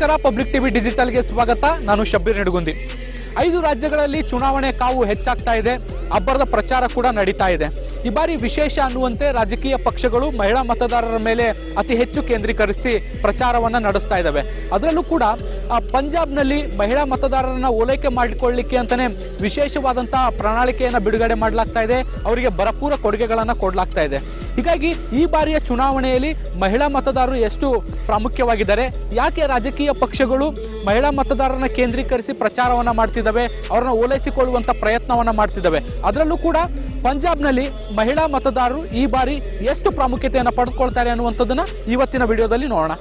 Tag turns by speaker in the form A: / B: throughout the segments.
A: ನಮಸ್ಕಾರ public TV ಡಿಜಿಟಲ್ಗೆ ಸ್ವಾಗತ ನಾನು ಶಬ್ಬೀರ್ ನಡುಗುಂದಿ ಐದು ರಾಜ್ಯಗಳಲ್ಲಿ ಚುನಾವಣೆ ಕಾವು ಹೆಚ್ಚಾಗ್ತಾ ಇದೆ ಅಬ್ಬರದ ಪ್ರಚಾರ ಕೂಡ ನಡೀತಾ ಇದೆ ಈ ಬಾರಿ ವಿಶೇಷ ಅನ್ನುವಂತೆ ರಾಜಕೀಯ ಪಕ್ಷಗಳು ಮಹಿಳಾ ಮತದಾರರ ಮೇಲೆ ಅತಿ ಹೆಚ್ಚು ಕೇಂದ್ರೀಕರಿಸಿ ಪ್ರಚಾರವನ್ನ ನಡೆಸ್ತಾ ಇದ್ದಾವೆ ಅದರಲ್ಲೂ ಕೂಡ ಆ, ಪಂಜಾಬ್ನಲ್ಲಿ ಮಹಿಳಾ ಮತದಾರರನ್ನ ಓಲೈಕೆ ಮಾಡಿಕೊಳ್ಳಿಕ್ಕೆ ಅಂತಾನೆ ವಿಶೇಷವಾದಂತಹ ಪ್ರಣಾಳಿಕೆಯನ್ನ ಬಿಡುಗಡೆ ಮಾಡಲಾಗ್ತಾ ಇದೆ ಅವರಿಗೆ ಭರಪೂರ ಕೊಡುಗೆಗಳನ್ನ ಕೊಡಲಾಗ್ತಾ ಇದೆ ಹೀಗಾಗಿ ಈ ಬಾರಿಯ ಚುನಾವಣೆಯಲ್ಲಿ ಮಹಿಳಾ ಮತದಾರರು ಎಷ್ಟು ಪ್ರಾಮುಖ್ಯವಾಗಿದ್ದಾರೆ ಯಾಕೆ ರಾಜಕೀಯ ಪಕ್ಷಗಳು ಮಹಿಳಾ ಮತದಾರರನ್ನ ಕೇಂದ್ರೀಕರಿಸಿ ಪ್ರಚಾರವನ್ನ ಮಾಡ್ತಿದ್ದಾವೆ ಅವರನ್ನ ಓಲೈಸಿಕೊಳ್ಳುವಂತ ಪ್ರಯತ್ನವನ್ನ ಮಾಡ್ತಿದ್ದಾವೆ ಅದರಲ್ಲೂ ಕೂಡ ಪಂಜಾಬ್ನಲ್ಲಿ ಮಹಿಳಾ ಮತದಾರರು ಈ ಬಾರಿ ಎಷ್ಟು ಪ್ರಾಮುಖ್ಯತೆಯನ್ನು ಪಡೆದುಕೊಳ್ತಾರೆ ಅನ್ನುವಂಥದ್ದನ್ನ ಇವತ್ತಿನ ವಿಡಿಯೋದಲ್ಲಿ ನೋಡೋಣ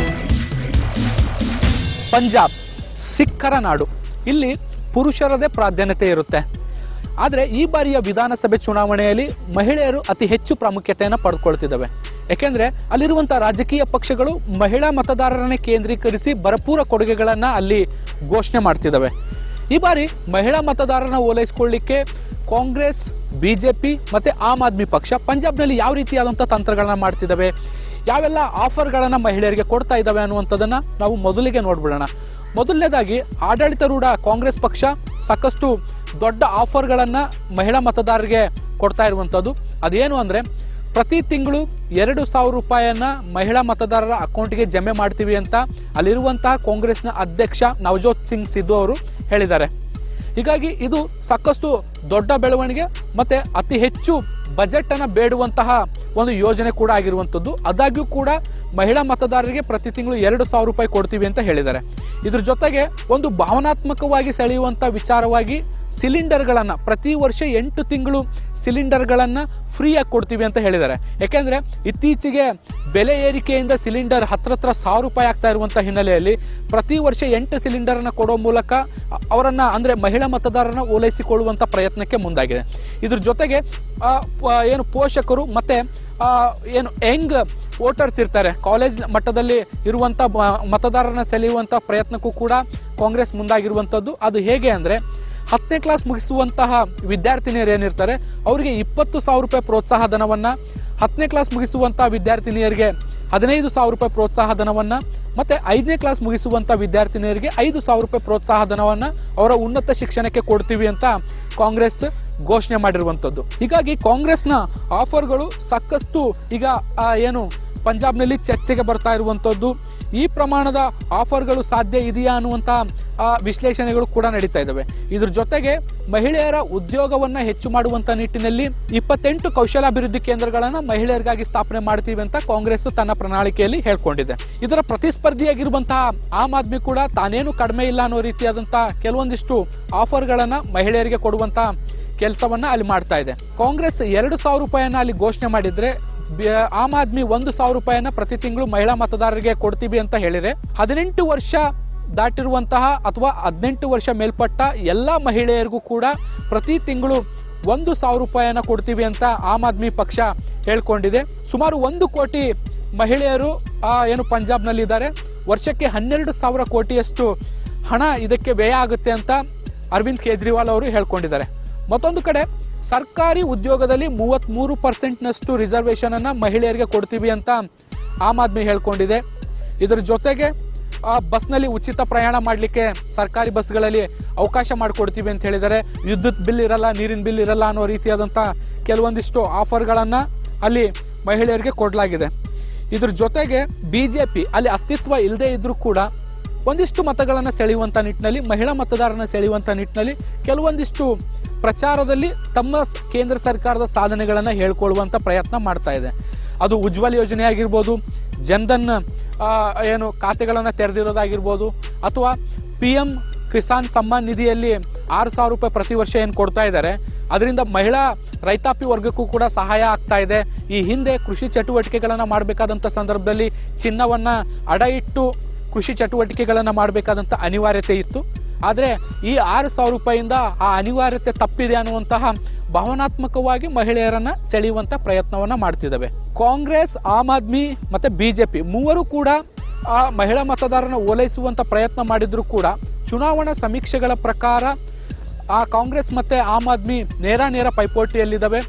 A: ಪಂಜಾಬ್ ಸಿಖ್ಖರ ನಾಡು ಇಲ್ಲಿ ಪುರುಷರದೇ ಪ್ರಾಧಾನ್ಯತೆ ಇರುತ್ತೆ ಆದರೆ ಈ ಬಾರಿಯ ವಿಧಾನಸಭೆ ಚುನಾವಣೆಯಲ್ಲಿ ಮಹಿಳೆಯರು ಅತಿ ಹೆಚ್ಚು ಪ್ರಾಮುಖ್ಯತೆಯನ್ನು ಪಡೆದುಕೊಳ್ತಿದ್ದಾವೆ ಯಾಕೆಂದ್ರೆ ಅಲ್ಲಿರುವಂಥ ರಾಜಕೀಯ ಪಕ್ಷಗಳು ಮಹಿಳಾ ಮತದಾರರನ್ನೇ ಕೇಂದ್ರೀಕರಿಸಿ ಭರಪೂರ ಕೊಡುಗೆಗಳನ್ನು ಅಲ್ಲಿ ಘೋಷಣೆ ಮಾಡ್ತಿದ್ದಾವೆ ಈ ಬಾರಿ ಮಹಿಳಾ ಮತದಾರರನ್ನ ಓಲೈಸಿಕೊಳ್ಳಿಕ್ಕೆ ಕಾಂಗ್ರೆಸ್ ಬಿಜೆಪಿ ಮತ್ತೆ ಆಮ್ ಆದ್ಮಿ ಪಕ್ಷ ಪಂಜಾಬ್ನಲ್ಲಿ ಯಾವ ರೀತಿಯಾದಂಥ ತಂತ್ರಗಳನ್ನ ಮಾಡ್ತಿದ್ದಾವೆ ಯಾವೆಲ್ಲ ಆಫರ್ಗಳನ್ನ ಮಹಿಳೆಯರಿಗೆ ಕೊಡ್ತಾ ಇದ್ದಾವೆ ಅನ್ನುವಂಥದ್ದನ್ನ ನಾವು ಮೊದಲಿಗೆ ನೋಡ್ಬಿಡೋಣ ಮೊದಲನೇದಾಗಿ ಆಡಳಿತಾರೂಢ ಕಾಂಗ್ರೆಸ್ ಪಕ್ಷ ಸಾಕಷ್ಟು ದೊಡ್ಡ ಆಫರ್ಗಳನ್ನ ಮಹಿಳಾ ಮತದಾರರಿಗೆ ಕೊಡ್ತಾ ಇರುವಂಥದ್ದು ಅದೇನು ಅಂದ್ರೆ ಪ್ರತಿ ತಿಂಗಳು ಎರಡು ಸಾವಿರ ರೂಪಾಯಿಯನ್ನ ಮಹಿಳಾ ಮತದಾರರ ಅಕೌಂಟ್ಗೆ ಜಮೆ ಮಾಡ್ತೀವಿ ಅಂತ ಅಲ್ಲಿರುವಂತಹ ಕಾಂಗ್ರೆಸ್ನ ಅಧ್ಯಕ್ಷ ನವಜೋತ್ ಸಿಂಗ್ ಸಿದ್ದು ಅವರು ಹೇಳಿದ್ದಾರೆ ಹೀಗಾಗಿ ಇದು ಸಾಕಷ್ಟು ದೊಡ್ಡ ಬೆಳವಣಿಗೆ ಮತ್ತೆ ಅತಿ ಹೆಚ್ಚು ಬಜೆಟ್ ಅನ್ನ ಬೇಡುವಂತಹ ಒಂದು ಯೋಜನೆ ಕೂಡ ಆಗಿರುವಂಥದ್ದು ಆದಾಗ್ಯೂ ಕೂಡ ಮಹಿಳಾ ಮತದಾರರಿಗೆ ಪ್ರತಿ ತಿಂಗಳು ಎರಡು ಸಾವಿರ ರೂಪಾಯಿ ಕೊಡ್ತೀವಿ ಅಂತ ಹೇಳಿದ್ದಾರೆ ಇದ್ರ ಜೊತೆಗೆ ಒಂದು ಭಾವನಾತ್ಮಕವಾಗಿ ಸೆಳೆಯುವಂತ ವಿಚಾರವಾಗಿ ಸಿಲಿಂಡರ್ಗಳನ್ನ ಪ್ರತಿ ವರ್ಷ ಎಂಟು ತಿಂಗಳು ಸಿಲಿಂಡರ್ಗಳನ್ನ ಫ್ರೀಯಾಗಿ ಕೊಡ್ತೀವಿ ಅಂತ ಹೇಳಿದ್ದಾರೆ ಯಾಕೆಂದ್ರೆ ಇತ್ತೀಚೆಗೆ ಬೆಲೆ ಏರಿಕೆಯಿಂದ ಸಿಲಿಂಡರ್ ಹತ್ರ ಹತ್ರ ಸಾವಿರ ರೂಪಾಯಿ ಆಗ್ತಾ ಇರುವಂತ ಹಿನ್ನೆಲೆಯಲ್ಲಿ ಪ್ರತಿ ವರ್ಷ ಎಂಟು ಸಿಲಿಂಡರ್ ಅನ್ನ ಕೊಡೋ ಮೂಲಕ ಅ- ಅವರನ್ನ ಅಂದ್ರೆ ಮಹಿಳಾ ಮತದಾರರನ್ನ ಓಲೈಸಿಕೊಳ್ಳುವಂತ ಪ್ರಯತ್ನಕ್ಕೆ ಮುಂದಾಗಿದೆ ಇದ್ರ ಜೊತೆಗೆ ಆ, ಪ- ಏನು ಪೋಷಕರು ಮತ್ತೆ ಆ, ಏನು ಯಂಗ್ ವೋಟರ್ಸ್ ಇರ್ತಾರೆ ಕಾಲೇಜ್ ಮಟ್ಟದಲ್ಲಿ ಇರುವಂತ ಮ- ಮತದಾರರನ್ನ ಸೆಳೆಯುವಂತ ಪ್ರಯತ್ನಕ್ಕೂ ಕೂಡ ಕಾಂಗ್ರೆಸ್ ಮುಂದಾಗಿರುವಂತದ್ದು ಅದು ಹೇಗೆ ಅಂದ್ರೆ ಹತ್ತನೇ ಕ್ಲಾಸ್ ಮುಗಿಸುವಂತಹ ವಿದ್ಯಾರ್ಥಿನಿಯರು ಏನಿರ್ತಾರೆ ಅವರಿಗೆ ಇಪ್ಪತ್ತು ಸಾವಿರ ರೂಪಾಯಿ ಪ್ರೋತ್ಸಾಹ ಧನವನ್ನ ಹತ್ತನೇ ಕ್ಲಾಸ್ ಮುಗಿಸುವಂತಹ ವಿದ್ಯಾರ್ಥಿನಿಯರಿಗೆ ಹದಿನೈದು ಸಾವಿರ ರೂಪಾಯಿ ಪ್ರೋತ್ಸಾಹ ಧನವನ್ನ ಮತ್ತೆ ಐದನೇ ಕ್ಲಾಸ್ ಮುಗಿಸುವಂತ ವಿದ್ಯಾರ್ಥಿನಿಯರಿಗೆ ಐದು ಸಾವಿರ ರೂಪಾಯಿ ಪ್ರೋತ್ಸಾಹ ಧನವನ್ನ ಅವರ ಉನ್ನತ ಶಿಕ್ಷಣಕ್ಕೆ ಕೊಡ್ತೀವಿ ಅಂತ ಕಾಂಗ್ರೆಸ್ ಘೋಷಣೆ ಮಾಡಿರುವಂತದ್ದು ಹೀಗಾಗಿ ಕಾಂಗ್ರೆಸ್ನ ಆಫರ್ಗಳು ಸಾಕಷ್ಟು ಈಗ ಆ, ಏನು ಪಂಜಾಬ್ನಲ್ಲಿ ಚರ್ಚೆಗೆ ಬರ್ತಾ ಇರುವಂತದ್ದು ಈ ಪ್ರಮಾಣದ ಆಫರ್ಗಳು ಸಾಧ್ಯ ಇದೆಯಾ ಅನ್ನುವಂತ ಆ, ವಿಶ್ಲೇಷಣೆಗಳು ಕೂಡ ನಡೀತಾ ಇದ್ದಾವೆ ಇದ್ರ ಜೊತೆಗೆ ಮಹಿಳೆಯರ ಉದ್ಯೋಗವನ್ನ ಹೆಚ್ಚು ಮಾಡುವಂತ ನಿಟ್ಟಿನಲ್ಲಿ ಇಪ್ಪತ್ತೆಂಟು ಕೌಶಲಾಭಿವೃದ್ಧಿ ಕೇಂದ್ರಗಳನ್ನ ಮಹಿಳೆಯರಿಗಾಗಿ ಸ್ಥಾಪನೆ ಮಾಡ್ತೀವಿ ಅಂತ ಕಾಂಗ್ರೆಸ್ ತನ್ನ ಪ್ರಣಾಳಿಕೆಯಲ್ಲಿ ಹೇಳ್ಕೊಂಡಿದೆ ಇದರ ಪ್ರತಿಸ್ಪರ್ಧಿಯಾಗಿರುವಂತಹ ಆಮ್ ಆದ್ಮಿ ಕೂಡ ತಾನೇನು ಕಡಿಮೆ ಇಲ್ಲ ಅನ್ನೋ ರೀತಿಯಾದಂತಹ ಕೆಲವೊಂದಿಷ್ಟು ಆಫರ್ಗಳನ್ನ ಮಹಿಳೆಯರಿಗೆ ಕೊಡುವಂತ ಕೆಲಸವನ್ನ ಅಲ್ಲಿ ಮಾಡ್ತಾ ಇದೆ ಕಾಂಗ್ರೆಸ್ ಎರಡು ಸಾವಿರ ರೂಪಾಯಿಯನ್ನ ಅಲ್ಲಿ ಘೋಷಣೆ ಮಾಡಿದ್ರೆ ಬಿ- ಆಮ್ ಆದ್ಮಿ ಒಂದು ಸಾವಿರ ರೂಪಾಯಿಯನ್ನ ಪ್ರತಿ ತಿಂಗಳು ಮಹಿಳಾ ಮತದಾರರಿಗೆ ಕೊಡ್ತೀವಿ ಅಂತ ಹೇಳಿದ್ರೆ ಹದಿನೆಂಟು ವರ್ಷ ದಾಟಿರುವಂತಹ ಅಥವಾ ಹದಿನೆಂಟು ವರ್ಷ ಮೇಲ್ಪಟ್ಟ ಎಲ್ಲ ಮಹಿಳೆಯರಿಗೂ ಕೂಡ ಪ್ರತಿ ತಿಂಗಳು ಒಂದು ಸಾವಿರ ರೂಪಾಯಿಯನ್ನ ಕೊಡ್ತೀವಿ ಅಂತ ಆಮ್ ಆದ್ಮಿ ಪಕ್ಷ ಹೇಳ್ಕೊಂಡಿದೆ ಸುಮಾರು ಒಂದು ಕೋಟಿ ಮಹಿಳೆಯರು ಆ, ಏನು ಪಂಜಾಬ್ನಲ್ಲಿ ಇದ್ದಾರೆ ವರ್ಷಕ್ಕೆ ಹನ್ನೆರಡು ಸಾವಿರ ಕೋಟಿಯಷ್ಟು ಹಣ ಇದಕ್ಕೆ ವ್ಯಯ ಆಗುತ್ತೆ ಅಂತ ಅರವಿಂದ್ ಕೇಜ್ರಿವಾಲ್ ಅವರು ಹೇಳ್ಕೊಂಡಿದ್ದಾರೆ ಮತ್ತೊಂದು ಕಡೆ ಸರ್ಕಾರಿ ಉದ್ಯೋಗದಲ್ಲಿ ಮೂವತ್ತ್ಮೂರು ಪರ್ಸೆಂಟ್ನಷ್ಟು ರಿಸರ್ವೇಷನ್ ಅನ್ನ ಮಹಿಳೆಯರಿಗೆ ಕೊಡ್ತೀವಿ ಅಂತ ಆಮ್ ಆದ್ಮಿ ಹೇಳ್ಕೊಂಡಿದೆ ಇದರ ಜೊತೆಗೆ ಆ, ಬಸ್ನಲ್ಲಿ ಉಚಿತ ಪ್ರಯಾಣ ಮಾಡಲಿಕ್ಕೆ ಸರ್ಕಾರಿ ಬಸ್ಗಳಲ್ಲಿ ಅವಕಾಶ ಮಾಡಿಕೊಡ್ತೀವಿ ಅಂತ ಹೇಳಿದ್ದಾರೆ ವಿದ್ಯುತ್ ಬಿಲ್ ಇರಲ್ಲ ನೀರಿನ ಬಿಲ್ ಇರಲ್ಲ ಅನ್ನೋ ರೀತಿಯಾದಂಥ ಕೆಲವೊಂದಿಷ್ಟು ಆಫರ್ಗಳನ್ನು ಅಲ್ಲಿ ಮಹಿಳೆಯರಿಗೆ ಕೊಡಲಾಗಿದೆ ಇದ್ರ ಜೊತೆಗೆ ಬಿ ಜೆ ಪಿ ಅಲ್ಲಿ ಅಸ್ತಿತ್ವ ಇಲ್ಲದೆ ಇದ್ರೂ ಕೂಡ ಒಂದಿಷ್ಟು ಮತಗಳನ್ನು ಸೆಳೆಯುವಂಥ ನಿಟ್ಟಿನಲ್ಲಿ ಮಹಿಳಾ ಮತದಾರನ ಸೆಳೆಯುವಂಥ ನಿಟ್ಟಿನಲ್ಲಿ ಕೆಲವೊಂದಿಷ್ಟು ಪ್ರಚಾರದಲ್ಲಿ ತಮ್ಮ ಸ್- ಕೇಂದ್ರ ಸರ್ಕಾರದ ಸಾಧನೆಗಳನ್ನು ಹೇಳ್ಕೊಳ್ಳುವಂಥ ಪ್ರಯತ್ನ ಮಾಡ್ತಾ ಇದೆ ಅದು ಉಜ್ವಲ್ ಯೋಜನೆ ಆಗಿರ್ಬೋದು ಜನ್ಧನ್ ಆ, ಏನು ಖಾತೆಗಳನ್ನು ತೆರೆದಿರೋದಾಗಿರ್ಬೋದು ಅಥವಾ ಪಿ ಎಂ ಕಿಸಾನ್ ಸಮ್ಮಾನ್ ನಿಧಿಯಲ್ಲಿ ಆರು ಸಾವಿರ ರೂಪಾಯಿ ಪ್ರತಿ ವರ್ಷ ಏನು ಕೊಡ್ತಾ ಇದ್ದಾರೆ ಅದರಿಂದ ಮಹಿಳಾ ರೈತಾಪಿ ವರ್ಗಕ್ಕೂ ಕೂಡ ಸಹಾಯ ಆಗ್ತಾ ಇದೆ ಈ ಹಿಂದೆ ಕೃಷಿ ಚಟುವಟಿಕೆಗಳನ್ನು ಮಾಡಬೇಕಾದಂಥ ಸಂದರ್ಭದಲ್ಲಿ ಚಿನ್ನವನ್ನ ಅಡ ಇಟ್ಟು ಕೃಷಿ ಚಟುವಟಿಕೆಗಳನ್ನು ಮಾಡಬೇಕಾದಂಥ ಅನಿವಾರ್ಯತೆ ಇತ್ತು ಆದರೆ ಈ ಆರು ಸಾವಿರ ರೂಪಾಯಿಯಿಂದ ಆ ಅನಿವಾರ್ಯತೆ ತಪ್ಪಿದೆ ಅನ್ನುವಂತಹ ಭಾವನಾತ್ಮಕವಾಗಿ ಮಹಿಳೆಯರನ್ನ ಸೆಳೆಯುವಂತ ಪ್ರಯತ್ನವನ್ನ ಮಾಡ್ತಿದ್ದಾವೆ ಕಾಂಗ್ರೆಸ್ ಆಮ್ ಆದ್ಮಿ ಮತ್ತೆ ಬಿಜೆಪಿ ಮೂವರು ಕೂಡ ಆ ಮಹಿಳಾ ಮತದಾರನ ಓಲೈಸುವಂತ ಪ್ರಯತ್ನ ಮಾಡಿದ್ರು ಕೂಡ ಚುನಾವಣಾ ಸಮೀಕ್ಷೆಗಳ ಪ್ರಕಾರ ಆ ಕಾಂಗ್ರೆಸ್ ಮತ್ತೆ ಆಮ್ ಆದ್ಮಿ ನೇರ ನೇರ ಪೈಪೋಟಿಯಲ್ಲಿದ್ದಾವೆ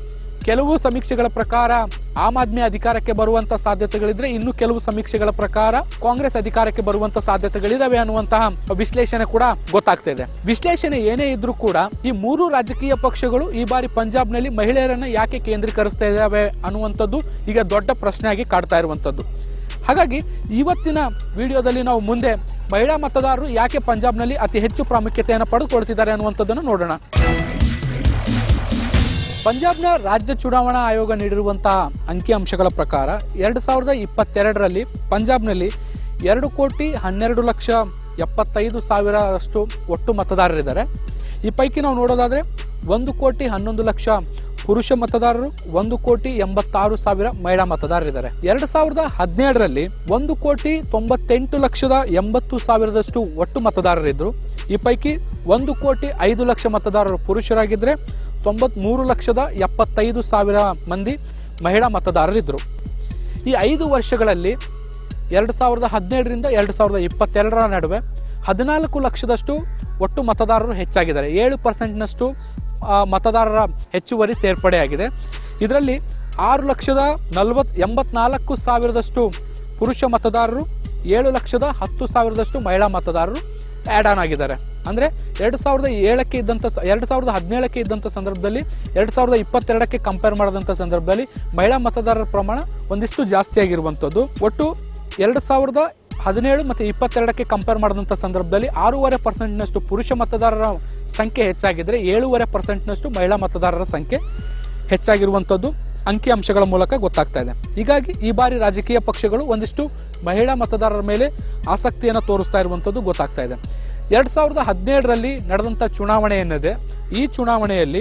A: ಕೆಲವು ಸಮೀಕ್ಷೆಗಳ ಪ್ರಕಾರ ಆಮ್ ಆದ್ಮಿ ಅಧಿಕಾರಕ್ಕೆ ಬರುವಂತ ಸಾಧ್ಯತೆಗಳಿದ್ರೆ ಇನ್ನು ಕೆಲವು ಸಮೀಕ್ಷೆಗಳ ಪ್ರಕಾರ ಕಾಂಗ್ರೆಸ್ ಅಧಿಕಾರಕ್ಕೆ ಬರುವಂತ ಸಾಧ್ಯತೆಗಳಿದಾವೆ ಅನ್ನುವಂತಹ ವಿಶ್ಲೇಷಣೆ ಕೂಡ ಗೊತ್ತಾಗ್ತಾ ಇದೆ ವಿಶ್ಲೇಷಣೆ ಏನೇ ಇದ್ರೂ ಕೂಡ ಈ ಮೂರು ರಾಜಕೀಯ ಪಕ್ಷಗಳು ಈ ಬಾರಿ ಪಂಜಾಬ್ನಲ್ಲಿ ಮಹಿಳೆಯರನ್ನ ಯಾಕೆ ಕೇಂದ್ರೀಕರಿಸ್ತಾ ಇದ್ದಾವೆ ಅನ್ನುವಂಥದ್ದು ಈಗ ದೊಡ್ಡ ಪ್ರಶ್ನೆಯಾಗಿ ಕಾಡ್ತಾ ಇರುವಂಥದ್ದು ಹಾಗಾಗಿ ಇವತ್ತಿನ ವಿಡಿಯೋದಲ್ಲಿ ನಾವು ಮುಂದೆ ಮಹಿಳಾ ಮತದಾರರು ಯಾಕೆ ಪಂಜಾಬ್ನಲ್ಲಿ ಅತಿ ಹೆಚ್ಚು ಪ್ರಾಮುಖ್ಯತೆಯನ್ನು ಪಡೆದುಕೊಳ್ತಿದ್ದಾರೆ ಅನ್ನುವಂಥದ್ದನ್ನು ನೋಡೋಣ ಪಂಜಾಬ್ನ ರಾಜ್ಯ ಚುನಾವಣಾ ಆಯೋಗ ನೀಡಿರುವಂತಹ ಅಂಕಿಅಂಶಗಳ ಪ್ರಕಾರ ಎರಡು ಸಾವಿರದ ಇಪ್ಪತ್ತೆರಡರಲ್ಲಿ ಪಂಜಾಬ್ನಲ್ಲಿ ಎರಡು ಕೋಟಿ ಹನ್ನೆರಡು ಲಕ್ಷ ಎಪ್ಪತ್ತೈದು ಸಾವಿರಷ್ಟು ಒಟ್ಟು ಮತದಾರರಿದ್ದಾರೆ ಈ ಪೈಕಿ ನಾವು ನೋಡೋದಾದ್ರೆ ಒಂದು ಕೋಟಿ ಹನ್ನೊಂದು ಲಕ್ಷ ಪುರುಷ ಮತದಾರರು ಒಂದು ಕೋಟಿ ಎಂಬತ್ತಾರು ಸಾವಿರ ಮಹಿಳಾ ಮತದಾರರಿದ್ದಾರೆ ಎರಡು ಸಾವಿರದ ಹದಿನೇಳರಲ್ಲಿ ಒಂದು ಕೋಟಿ ತೊಂಬತ್ತೆಂಟು ಲಕ್ಷದ ಎಂಬತ್ತು ಸಾವಿರದಷ್ಟು ಒಟ್ಟು ಮತದಾರರಿದ್ರು ಈ ಪೈಕಿ ಒಂದು ಕೋಟಿ ಐದು ಲಕ್ಷ ಮತದಾರರು ಪುರುಷರಾಗಿದ್ದರೆ ತೊಂಬತ್ಮೂರು ಲಕ್ಷದ ಎಪ್ಪತ್ತೈದು ಸಾವಿರ ಮಂದಿ ಮಹಿಳಾ ಮತದಾರರಿದ್ದರು ಈ ಐದು ವರ್ಷಗಳಲ್ಲಿ ಎರಡು ಸಾವಿರದ ಹದಿನೇಳರಿಂದ ಎರಡು ಸಾವಿರದ ಇಪ್ಪತ್ತೆರಡರ ನಡುವೆ ಹದಿನಾಲ್ಕು ಲಕ್ಷದಷ್ಟು ಒಟ್ಟು ಮತದಾರರು ಹೆಚ್ಚಾಗಿದ್ದಾರೆ ಏಳು ಪರ್ಸೆಂಟ್ನಷ್ಟು ಆ, ಮತದಾರರ ಹೆಚ್ಚುವರಿ ಸೇರ್ಪಡೆಯಾಗಿದೆ ಇದರಲ್ಲಿ ಆರು ಲಕ್ಷದ ನಲವತ್ ಎಂಬತ್ನಾಲ್ಕು ಸಾವಿರದಷ್ಟು ಪುರುಷ ಮತದಾರರು ಏಳು ಲಕ್ಷದ ಹತ್ತು ಸಾವಿರದಷ್ಟು ಮಹಿಳಾ ಮತದಾರರು ಆ್ಯಡ್ ಆನ್ ಆಗಿದ್ದಾರೆ ಅಂದರೆ ಎರಡು ಸಾವಿರದ ಏಳಕ್ಕೆ ಇದ್ದಂಥ ಸ- ಎರಡು ಸಾವಿರದ ಹದಿನೇಳಕ್ಕೆ ಇದ್ದಂಥ ಸಂದರ್ಭದಲ್ಲಿ ಎರಡು ಸಾವಿರದ ಇಪ್ಪತ್ತೆರಡಕ್ಕೆ ಕಂಪೇರ್ ಮಾಡಿದಂಥ ಸಂದರ್ಭದಲ್ಲಿ ಮಹಿಳಾ ಮತದಾರರ ಪ್ರಮಾಣ ಒಂದಿಷ್ಟು ಜಾಸ್ತಿ ಆಗಿರುವಂಥದ್ದು ಒಟ್ಟು ಎರಡು ಸಾವಿರದ ಹದಿನೇಳು ಮತ್ತು ಇಪ್ಪತ್ತೆರಡಕ್ಕೆ ಕಂಪೇರ್ ಮಾಡಿದಂಥ ಸಂದರ್ಭದಲ್ಲಿ ಆರೂವರೆ ಪರ್ಸೆಂಟ್ನಷ್ಟು ಪುರುಷ ಮತದಾರರ ಸಂಖ್ಯೆ ಹೆಚ್ಚಾಗಿದ್ದರೆ ಏಳೂವರೆ ಪರ್ಸೆಂಟ್ನಷ್ಟು ಮಹಿಳಾ ಮತದಾರರ ಸಂಖ್ಯೆ ಹೆಚ್ಚಾಗಿರುವಂಥದ್ದು ಅಂಕಿಅಂಶಗಳ ಮೂಲಕ ಗೊತ್ತಾಗ್ತಾ ಇದೆ ಹೀಗಾಗಿ ಈ ಬಾರಿ ರಾಜಕೀಯ ಪಕ್ಷಗಳು ಒಂದಿಷ್ಟು ಮಹಿಳಾ ಮತದಾರರ ಮೇಲೆ ಆಸಕ್ತಿಯನ್ನು ತೋರಿಸ್ತಾ ಇರುವಂಥದ್ದು ಗೊತ್ತಾಗ್ತಾ ಇದೆ ಎರಡು ಸಾವಿರದ ಹದಿನೇಳರಲ್ಲಿ ನಡೆದಂಥ ಚುನಾವಣೆ ಏನಿದೆ ಈ ಚುನಾವಣೆಯಲ್ಲಿ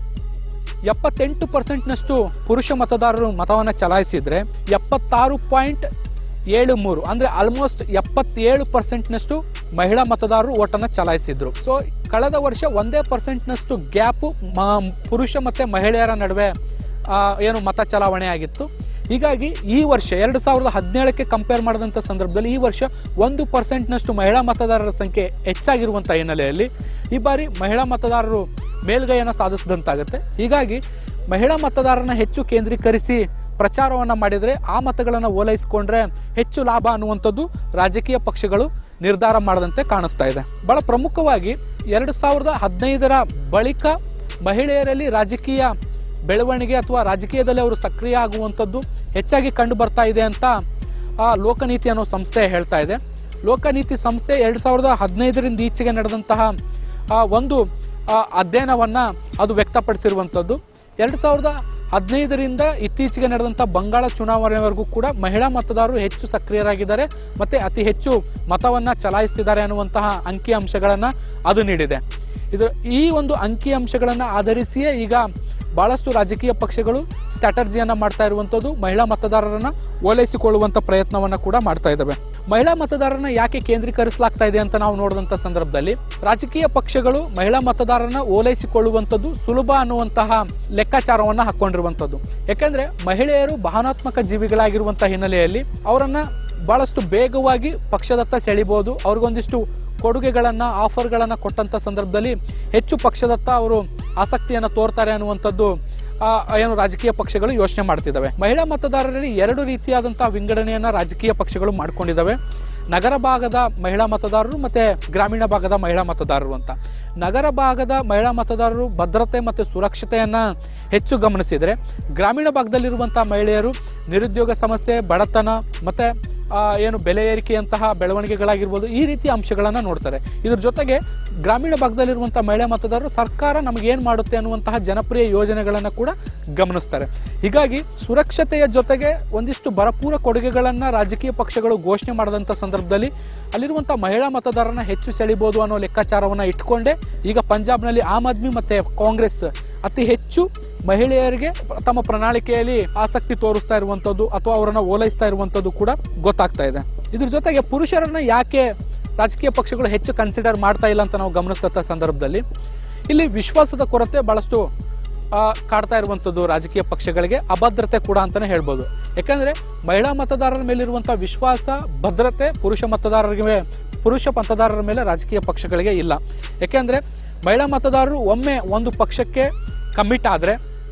A: ಎಪ್ಪತ್ತೆಂಟು ಪರ್ಸೆಂಟ್ನಷ್ಟು ಪುರುಷ ಮತದಾರರು ಮತವನ್ನು ಚಲಾಯಿಸಿದ್ರೆ ಎಪ್ಪತ್ತಾರು ಪಾಯಿಂಟ್ ಏಳು ಮೂರು ಅಂದರೆ ಆಲ್ಮೋಸ್ಟ್ ಎಪ್ಪತ್ತೇಳು ಪರ್ಸೆಂಟ್ನಷ್ಟು ಮಹಿಳಾ ಮತದಾರರು ಓಟನ್ನು ಚಲಾಯಿಸಿದ್ರು ಸೊ ಕಳೆದ ವರ್ಷ ಒಂದೇ ಪರ್ಸೆಂಟ್ನಷ್ಟು ಗ್ಯಾಪು ಪುರುಷ ಮತ್ತು ಮಹಿಳೆಯರ ನಡುವೆ ಆ, ಏನು ಮತ ಚಲಾವಣೆ ಆಗಿತ್ತು ಹೀಗಾಗಿ ಈ ವರ್ಷ ಎರಡು ಸಾವಿರದ ಹದಿನೇಳಕ್ಕೆ ಕಂಪೇರ್ ಮಾಡಿದಂಥ ಸಂದರ್ಭದಲ್ಲಿ ಈ ವರ್ಷ ಒಂದು ಪರ್ಸೆಂಟ್ನಷ್ಟು ಮಹಿಳಾ ಮತದಾರರ ಸಂಖ್ಯೆ ಹೆಚ್ಚಾಗಿರುವಂಥ ಹಿನ್ನೆಲೆಯಲ್ಲಿ ಈ ಬಾರಿ ಮಹಿಳಾ ಮತದಾರರು ಮೇಲ್ಗೈಯನ್ನು ಸಾಧಿಸಿದಂತಾಗುತ್ತೆ ಹೀಗಾಗಿ ಮಹಿಳಾ ಮತದಾರರನ್ನ ಹೆಚ್ಚು ಕೇಂದ್ರೀಕರಿಸಿ ಪ್ರಚಾರವನ್ನು ಮಾಡಿದರೆ ಆ ಮತಗಳನ್ನು ಓಲೈಸಿಕೊಂಡ್ರೆ ಹೆಚ್ಚು ಲಾಭ ಅನ್ನುವಂಥದ್ದು ರಾಜಕೀಯ ಪಕ್ಷಗಳು ನಿರ್ಧಾರ ಮಾಡದಂತೆ ಕಾಣಿಸ್ತಾ ಇದೆ ಬಹಳ ಪ್ರಮುಖವಾಗಿ ಎರಡು ಸಾವಿರದ ಹದಿನೈದರ ಬಳಿಕ ಮಹಿಳೆಯರಲ್ಲಿ ರಾಜಕೀಯ ಬೆಳವಣಿಗೆ ಅಥವಾ ರಾಜಕೀಯದಲ್ಲಿ ಅವರು ಸಕ್ರಿಯ ಆಗುವಂಥದ್ದು ಹೆಚ್ಚಾಗಿ ಕಂಡು ಬರ್ತಾ ಇದೆ ಅಂತ ಆ ಲೋಕನೀತಿ ಅನ್ನೋ ಸಂಸ್ಥೆ ಹೇಳ್ತಾ ಇದೆ ಲೋಕನೀತಿ ಸಂಸ್ಥೆ ಎರಡು ಸಾವಿರದ ಹದಿನೈದರಿಂದ ಈಚೆಗೆ ನಡೆದಂತಹ ಆ ಒಂದು ಆ, ಅಧ್ಯಯನವನ್ನ ಅದು ವ್ಯಕ್ತಪಡಿಸಿರುವಂಥದ್ದು ಎರಡು ಸಾವಿರದ ಹದಿನೈದರಿಂದ ಇತ್ತೀಚೆಗೆ ನಡೆದಂಥ ಬಂಗಾಳ ಚುನಾವಣೆವರೆಗೂ ಕೂಡ ಮಹಿಳಾ ಮತದಾರರು ಹೆಚ್ಚು ಸಕ್ರಿಯರಾಗಿದ್ದಾರೆ ಮತ್ತೆ ಅತಿ ಹೆಚ್ಚು ಮತವನ್ನ ಚಲಾಯಿಸ್ತಿದ್ದಾರೆ ಅನ್ನುವಂತಹ ಅಂಕಿ ಅಂಶಗಳನ್ನ ಅದು ನೀಡಿದೆ ಇದು ಈ ಒಂದು ಅಂಕಿ ಅಂಶಗಳನ್ನ ಆಧರಿಸಿಯೇ ಈಗ ಬಹಳಷ್ಟು ರಾಜಕೀಯ ಪಕ್ಷಗಳು ಸ್ಟ್ರಾಟರ್ಜಿಯನ್ನ ಮಾಡ್ತಾ ಇರುವಂಥದ್ದು ಮಹಿಳಾ ಮತದಾರರನ್ನ ಓಲೈಸಿಕೊಳ್ಳುವಂತ ಪ್ರಯತ್ನವನ್ನ ಕೂಡ ಮಾಡ್ತಾ ಇದ್ದಾವೆ ಮಹಿಳಾ ಮತದಾರರನ್ನ ಯಾಕೆ ಕೇಂದ್ರೀಕರಿಸಲಾಗ್ತಾ ಇದೆ ಅಂತ ನಾವು ನೋಡಿದಂಥ ಸಂದರ್ಭದಲ್ಲಿ ರಾಜಕೀಯ ಪಕ್ಷಗಳು ಮಹಿಳಾ ಮತದಾರರನ್ನ ಓಲೈಸಿಕೊಳ್ಳುವಂಥದ್ದು ಸುಲಭ ಅನ್ನುವಂತಹ ಲೆಕ್ಕಾಚಾರವನ್ನ ಹಾಕೊಂಡಿರುವಂಥದ್ದು ಯಾಕಂದ್ರೆ ಮಹಿಳೆಯರು ಭಾವನಾತ್ಮಕ ಜೀವಿಗಳಾಗಿರುವಂತಹ ಹಿನ್ನೆಲೆಯಲ್ಲಿ ಅವರನ್ನ ಬಹಳಷ್ಟು ಬೇಗವಾಗಿ ಪಕ್ಷದತ್ತ ಸೆಳಿಬಹುದು ಅವ್ರಿಗೊಂದಿಷ್ಟು ಕೊಡುಗೆಗಳನ್ನ ಆಫರ್ಗಳನ್ನ ಕೊಟ್ಟಂತ ಸಂದರ್ಭದಲ್ಲಿ ಹೆಚ್ಚು ಪಕ್ಷದತ್ತ ಅವರು ಆಸಕ್ತಿಯನ್ನು ತೋರ್ತಾರೆ ಅನ್ನುವಂಥದ್ದು ಆ, ಏನು ರಾಜಕೀಯ ಪಕ್ಷಗಳು ಯೋಚನೆ ಮಾಡ್ತಿದ್ದಾವೆ ಮಹಿಳಾ ಮತದಾರರಲ್ಲಿ ಎರಡು ರೀತಿಯಾದಂತಹ ವಿಂಗಡಣೆಯನ್ನ ರಾಜಕೀಯ ಪಕ್ಷಗಳು ಮಾಡ್ಕೊಂಡಿದ್ದಾವೆ ನಗರ ಭಾಗದ ಮಹಿಳಾ ಮತದಾರರು ಮತ್ತೆ ಗ್ರಾಮೀಣ ಭಾಗದ ಮಹಿಳಾ ಮತದಾರರು ಅಂತ ನಗರ ಭಾಗದ ಮಹಿಳಾ ಮತದಾರರು ಭದ್ರತೆ ಮತ್ತು ಸುರಕ್ಷತೆಯನ್ನ ಹೆಚ್ಚು ಗಮನಿಸಿದರೆ ಗ್ರಾಮೀಣ ಭಾಗದಲ್ಲಿರುವಂತಹ ಮಹಿಳೆಯರು ನಿರುದ್ಯೋಗ ಸಮಸ್ಯೆ ಬಡತನ ಮತ್ತೆ ಆ, ಏನು ಬೆಲೆ ಏರಿಕೆಯಂತಹ ಬೆಳವಣಿಗೆಗಳಾಗಿರ್ಬೋದು ಈ ರೀತಿಯ ಅಂಶಗಳನ್ನು ನೋಡ್ತಾರೆ ಇದ್ರ ಜೊತೆಗೆ ಗ್ರಾಮೀಣ ಭಾಗದಲ್ಲಿರುವಂಥ ಮಹಿಳಾ ಮತದಾರರು ಸರ್ಕಾರ ನಮಗೆ ಏನು ಮಾಡುತ್ತೆ ಅನ್ನುವಂತಹ ಜನಪ್ರಿಯ ಯೋಜನೆಗಳನ್ನು ಕೂಡ ಗಮನಿಸ್ತಾರೆ ಹೀಗಾಗಿ ಸುರಕ್ಷತೆಯ ಜೊತೆಗೆ ಒಂದಿಷ್ಟು ಭರಪೂರ ಕೊಡುಗೆಗಳನ್ನು ರಾಜಕೀಯ ಪಕ್ಷಗಳು ಘೋಷಣೆ ಮಾಡಿದಂಥ ಸಂದರ್ಭದಲ್ಲಿ ಅಲ್ಲಿರುವಂಥ ಮಹಿಳಾ ಮತದಾರರನ್ನ ಹೆಚ್ಚು ಸೆಳಿಬೋದು ಅನ್ನೋ ಲೆಕ್ಕಾಚಾರವನ್ನು ಇಟ್ಕೊಂಡೇ ಈಗ ಪಂಜಾಬ್ನಲ್ಲಿ ಆಮ್ ಆದ್ಮಿ ಮತ್ತು ಕಾಂಗ್ರೆಸ್ ಅತಿ ಹೆಚ್ಚು ಮಹಿಳೆಯರಿಗೆ ತಮ್ಮ ಪ್ರಣಾಳಿಕೆಯಲ್ಲಿ ಆಸಕ್ತಿ ತೋರಿಸ್ತಾ ಇರುವಂಥದ್ದು ಅಥವಾ ಅವರನ್ನ ಓಲೈಸ್ತಾ ಇರುವಂಥದ್ದು ಕೂಡ ಗೊತ್ತಾಗ್ತಾ ಇದೆ ಇದ್ರ ಜೊತೆಗೆ ಪುರುಷರನ್ನ ಯಾಕೆ ರಾಜಕೀಯ ಪಕ್ಷಗಳು ಹೆಚ್ಚು ಕನ್ಸಿಡರ್ ಮಾಡ್ತಾ ಇಲ್ಲ ಅಂತ ನಾವು ಗಮನಿಸ್ತಂಥ ಸಂದರ್ಭದಲ್ಲಿ ಇಲ್ಲಿ ವಿಶ್ವಾಸದ ಕೊರತೆ ಬಹಳಷ್ಟು ಆ, ಕಾಡ್ತಾ ಇರುವಂಥದ್ದು ರಾಜಕೀಯ ಪಕ್ಷಗಳಿಗೆ ಅಭದ್ರತೆ ಕೂಡ ಅಂತಾನೆ ಹೇಳ್ಬೋದು ಯಾಕಂದ್ರೆ ಮಹಿಳಾ ಮತದಾರರ ಮೇಲಿರುವಂತಹ ವಿಶ್ವಾಸ ಭದ್ರತೆ ಪುರುಷ ಮತದಾರರಿಗೆ ಪುರುಷ ಮತದಾರರ ಮೇಲೆ ರಾಜಕೀಯ ಪಕ್ಷಗಳಿಗೆ ಇಲ್ಲ ಯಾಕೆಂದ್ರೆ ಮಹಿಳಾ ಮತದಾರರು ಒಮ್ಮೆ ಒಂದು ಪಕ್ಷಕ್ಕೆ ಕಮಿಟ್ ಆದರೆ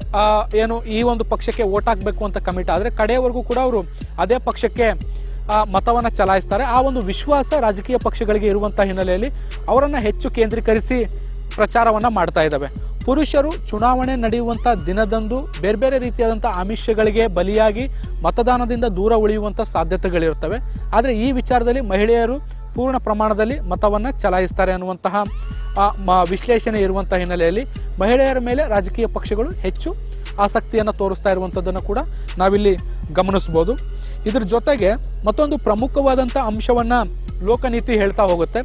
A: ಆ, ಏನು ಈ ಒಂದು ಪಕ್ಷಕ್ಕೆ ಓಟ್ ಹಾಕಬೇಕು ಅಂತ ಕಮಿಟ್ ಆದರೆ ಕಡೆಯವರೆಗೂ ಕೂಡ ಅವರು ಅದೇ ಪಕ್ಷಕ್ಕೆ ಆ, ಮತವನ್ನ ಚಲಾಯಿಸ್ತಾರೆ ಆ ಒಂದು ವಿಶ್ವಾಸ ರಾಜಕೀಯ ಪಕ್ಷಗಳಿಗೆ ಇರುವಂತಹ ಹಿನ್ನೆಲೆಯಲ್ಲಿ ಅವರನ್ನ ಹೆಚ್ಚು ಕೇಂದ್ರೀಕರಿಸಿ ಪ್ರಚಾರವನ್ನ ಮಾಡ್ತಾ ಇದ್ದಾವೆ ಪುರುಷರು ಚುನಾವಣೆ ನಡೆಯುವಂಥ ದಿನದಂದು ಬೇರೆ ಬೇರೆ ರೀತಿಯಾದಂಥ ಆಮಿಷಗಳಿಗೆ ಬಲಿಯಾಗಿ ಮತದಾನದಿಂದ ದೂರ ಉಳಿಯುವಂಥ ಸಾಧ್ಯತೆಗಳಿರ್ತವೆ ಆದರೆ ಈ ವಿಚಾರದಲ್ಲಿ ಮಹಿಳೆಯರು ಪೂರ್ಣ ಪ್ರಮಾಣದಲ್ಲಿ ಮತವನ್ನು ಚಲಾಯಿಸ್ತಾರೆ ಅನ್ನುವಂತಹ ಆ, ಮ- ವಿಶ್ಲೇಷಣೆ ಇರುವಂಥ ಹಿನ್ನೆಲೆಯಲ್ಲಿ ಮಹಿಳೆಯರ ಮೇಲೆ ರಾಜಕೀಯ ಪಕ್ಷಗಳು ಹೆಚ್ಚು ಆಸಕ್ತಿಯನ್ನು ತೋರಿಸ್ತಾ ಇರುವಂಥದ್ದನ್ನು ಕೂಡ ನಾವಿಲ್ಲಿ ಗಮನಿಸ್ಬೋದು ಇದ್ರ ಜೊತೆಗೆ ಮತ್ತೊಂದು ಪ್ರಮುಖವಾದಂಥ ಅಂಶವನ್ನು ಲೋಕನೀತಿ ಹೇಳ್ತಾ ಹೋಗುತ್ತೆ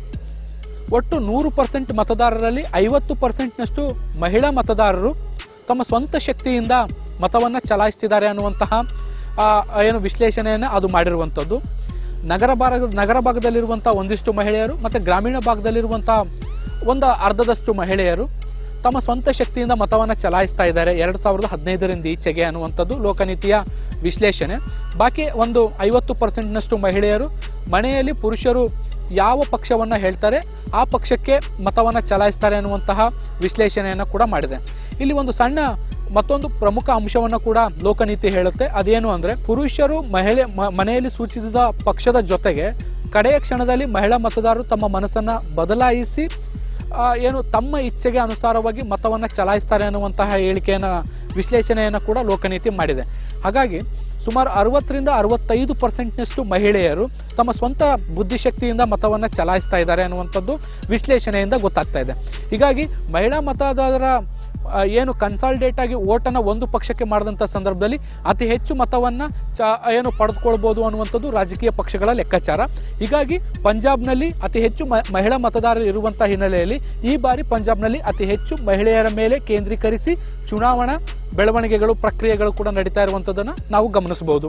A: ಒಟ್ಟು ನೂರು ಪರ್ಸೆಂಟ್ ಮತದಾರರಲ್ಲಿ ಐವತ್ತು ಪರ್ಸೆಂಟ್ನಷ್ಟು ಮಹಿಳಾ ಮತದಾರರು ತಮ್ಮ ಸ್ವಂತ ಶಕ್ತಿಯಿಂದ ಮತವನ್ನು ಚಲಾಯಿಸ್ತಿದ್ದಾರೆ ಅನ್ನುವಂತಹ ಆ, ಏನು ವಿಶ್ಲೇಷಣೆಯನ್ನು ಅದು ಮಾಡಿರುವಂಥದ್ದು ನಗರ ಭಾಗ ನಗರ ಭಾಗದಲ್ಲಿರುವಂಥ ಒಂದಿಷ್ಟು ಮಹಿಳೆಯರು ಮತ್ತು ಗ್ರಾಮೀಣ ಭಾಗದಲ್ಲಿರುವಂಥ ಒಂದು ಅರ್ಧದಷ್ಟು ಮಹಿಳೆಯರು ತಮ್ಮ ಸ್ವಂತ ಶಕ್ತಿಯಿಂದ ಮತವನ್ನು ಚಲಾಯಿಸ್ತಾ ಇದ್ದಾರೆ ಎರಡು ಸಾವಿರದ ಹದಿನೈದರಿಂದ ಈಚೆಗೆ ಅನ್ನುವಂಥದ್ದು ಲೋಕನೀತಿಯ ವಿಶ್ಲೇಷಣೆ ಬಾಕಿ ಒಂದು ಐವತ್ತು ಪರ್ಸೆಂಟ್ನಷ್ಟು ಮಹಿಳೆಯರು ಮನೆಯಲ್ಲಿ ಪುರುಷರು ಯಾವ ಪಕ್ಷವನ್ನು ಹೇಳ್ತಾರೆ ಆ ಪಕ್ಷಕ್ಕೆ ಮತವನ್ನು ಚಲಾಯಿಸ್ತಾರೆ ಅನ್ನುವಂತಹ ವಿಶ್ಲೇಷಣೆಯನ್ನು ಕೂಡ ಮಾಡಿದೆ ಇಲ್ಲಿ ಒಂದು ಸಣ್ಣ ಮತ್ತೊಂದು ಪ್ರಮುಖ ಅಂಶವನ್ನು ಕೂಡ ಲೋಕನೀತಿ ಹೇಳುತ್ತೆ ಅದೇನು ಅಂದರೆ ಪುರುಷರು ಮಹಿಳೆ ಮ- ಮನೆಯಲ್ಲಿ ಸೂಚಿಸಿದ ಪಕ್ಷದ ಜೊತೆಗೆ ಕಡೆಯ ಕ್ಷಣದಲ್ಲಿ ಮಹಿಳಾ ಮತದಾರರು ತಮ್ಮ ಮನಸ್ಸನ್ನು ಬದಲಾಯಿಸಿ ಆ, ಏನು ತಮ್ಮ ಇಚ್ಛೆಗೆ ಅನುಸಾರವಾಗಿ ಮತವನ್ನು ಚಲಾಯಿಸ್ತಾರೆ ಅನ್ನುವಂತಹ ಹೇಳಿಕೆಯನ್ನು ವಿಶ್ಲೇಷಣೆಯನ್ನು ಕೂಡ ಲೋಕನೀತಿ ಮಾಡಿದೆ ಹಾಗಾಗಿ ಸುಮಾರು ಅರವತ್ತರಿಂದ ಅರವತ್ತೈದು ಪರ್ಸೆಂಟ್ನಷ್ಟು ಮಹಿಳೆಯರು ತಮ್ಮ ಸ್ವಂತ ಬುದ್ಧಿಶಕ್ತಿಯಿಂದ ಮತವನ್ನು ಚಲಾಯಿಸ್ತಾ ಇದ್ದಾರೆ ಅನ್ನುವಂಥದ್ದು ವಿಶ್ಲೇಷಣೆಯಿಂದ ಗೊತ್ತಾಗ್ತಾ ಇದೆ ಹೀಗಾಗಿ ಮಹಿಳಾ ಮತದಾರರ ಆ, ಏನು ಕನ್ಸಾಲ್ಡೇಟ್ ಆಗಿ ಓಟನ್ನು ಒಂದು ಪಕ್ಷಕ್ಕೆ ಮಾಡಿದಂಥ ಸಂದರ್ಭದಲ್ಲಿ ಅತಿ ಹೆಚ್ಚು ಮತವನ್ನು ಚ ಏನು ಪಡೆದುಕೊಳ್ಬೋದು ಅನ್ನುವಂಥದ್ದು ರಾಜಕೀಯ ಪಕ್ಷಗಳ ಲೆಕ್ಕಾಚಾರ ಹೀಗಾಗಿ ಪಂಜಾಬ್ನಲ್ಲಿ ಅತಿ ಹೆಚ್ಚು ಮ- ಮಹಿಳಾ ಮತದಾರರು ಇರುವಂಥ ಹಿನ್ನೆಲೆಯಲ್ಲಿ ಈ ಬಾರಿ ಪಂಜಾಬ್ನಲ್ಲಿ ಅತಿ ಹೆಚ್ಚು ಮಹಿಳೆಯರ ಮೇಲೆ ಕೇಂದ್ರೀಕರಿಸಿ ಚುನಾವಣಾ ಬೆಳವಣಿಗೆಗಳು ಪ್ರಕ್ರಿಯೆಗಳು ಕೂಡ ನಡೀತಾ ಇರುವಂಥದ್ದನ್ನು ನಾವು ಗಮನಿಸಬಹುದು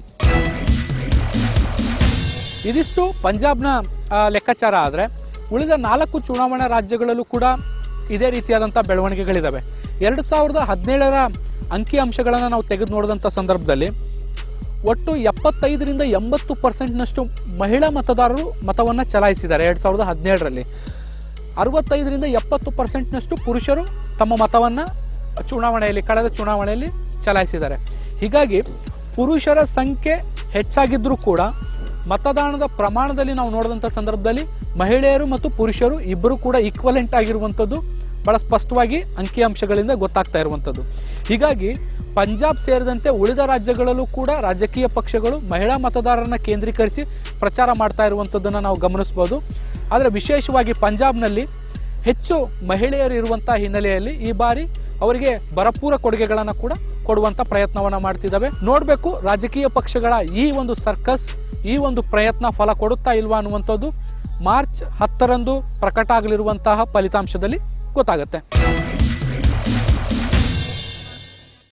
A: ಇದಿಷ್ಟು ಪಂಜಾಬ್ನ ಆ, ಲೆಕ್ಕಾಚಾರ ಆದರೆ ಉಳಿದ ನಾಲ್ಕು ಚುನಾವಣಾ ರಾಜ್ಯಗಳಲ್ಲೂ ಕೂಡ ಇದೇ ರೀತಿಯಾದಂಥ ಬೆಳವಣಿಗೆಗಳಿದ್ದಾವೆ ಎರಡು ಸಾವಿರದ ಹದಿನೇಳರ ಅಂಕಿಅಂಶಗಳನ್ನು ನಾವು ತೆಗೆದು ನೋಡಿದಂಥ ಸಂದರ್ಭದಲ್ಲಿ ಒಟ್ಟು ಎಪ್ಪತ್ತೈದರಿಂದ ಎಂಬತ್ತು ಪರ್ಸೆಂಟ್ನಷ್ಟು ಮಹಿಳಾ ಮತದಾರರು ಮತವನ್ನು ಚಲಾಯಿಸಿದ್ದಾರೆ ಎರಡು ಸಾವಿರದ ಹದಿನೇಳರಲ್ಲಿ ಅರವತ್ತೈದರಿಂದ ಎಪ್ಪತ್ತು ಪರ್ಸೆಂಟ್ನಷ್ಟು ಪುರುಷರು ತಮ್ಮ ಮತವನ್ನು ಚುನಾವಣೆಯಲ್ಲಿ ಕಳೆದ ಚುನಾವಣೆಯಲ್ಲಿ ಚಲಾಯಿಸಿದ್ದಾರೆ ಹೀಗಾಗಿ ಪುರುಷರ ಸಂಖ್ಯೆ ಹೆಚ್ಚಾಗಿದ್ದರೂ ಕೂಡ ಮತದಾನದ ಪ್ರಮಾಣದಲ್ಲಿ ನಾವು ನೋಡಿದಂಥ ಸಂದರ್ಭದಲ್ಲಿ ಮಹಿಳೆಯರು ಮತ್ತು ಪುರುಷರು ಇಬ್ಬರು ಕೂಡ ಈಕ್ವಲೆಂಟ್ ಆಗಿರುವಂಥದ್ದು ಬಹಳ ಸ್ಪಷ್ಟವಾಗಿ ಅಂಕಿಅಂಶಗಳಿಂದ ಗೊತ್ತಾಗ್ತಾ ಇರುವಂಥದ್ದು ಹೀಗಾಗಿ ಪಂಜಾಬ್ ಸೇರಿದಂತೆ ಉಳಿದ ರಾಜ್ಯಗಳಲ್ಲೂ ಕೂಡ ರಾಜಕೀಯ ಪಕ್ಷಗಳು ಮಹಿಳಾ ಮತದಾರರನ್ನ ಕೇಂದ್ರೀಕರಿಸಿ ಪ್ರಚಾರ ಮಾಡ್ತಾ ಇರುವಂಥದ್ದನ್ನು ನಾವು ಗಮನಿಸ್ಬೋದು ಆದರೆ ವಿಶೇಷವಾಗಿ ಪಂಜಾಬ್ನಲ್ಲಿ ಹೆಚ್ಚು ಮಹಿಳೆಯರು ಇರುವಂಥ ಹಿನ್ನೆಲೆಯಲ್ಲಿ ಈ ಬಾರಿ ಅವರಿಗೆ ಭರಪೂರ ಕೊಡುಗೆಗಳನ್ನು ಕೂಡ ಕೊಡುವಂಥ ಪ್ರಯತ್ನವನ್ನು ಮಾಡ್ತಿದ್ದಾವೆ ನೋಡಬೇಕು ರಾಜಕೀಯ ಪಕ್ಷಗಳ ಈ ಒಂದು ಸರ್ಕಸ್ ಈ ಒಂದು ಪ್ರಯತ್ನ ಫಲ ಕೊಡುತ್ತಾ ಇಲ್ವಾ ಅನ್ನುವಂಥದ್ದು ಮಾರ್ಚ್ ಹತ್ತರಂದು ಪ್ರಕಟ ಆಗಲಿರುವಂತಹ ಫಲಿತಾಂಶದಲ್ಲಿ ಗೊತ್ತಾಗುತ್ತೆ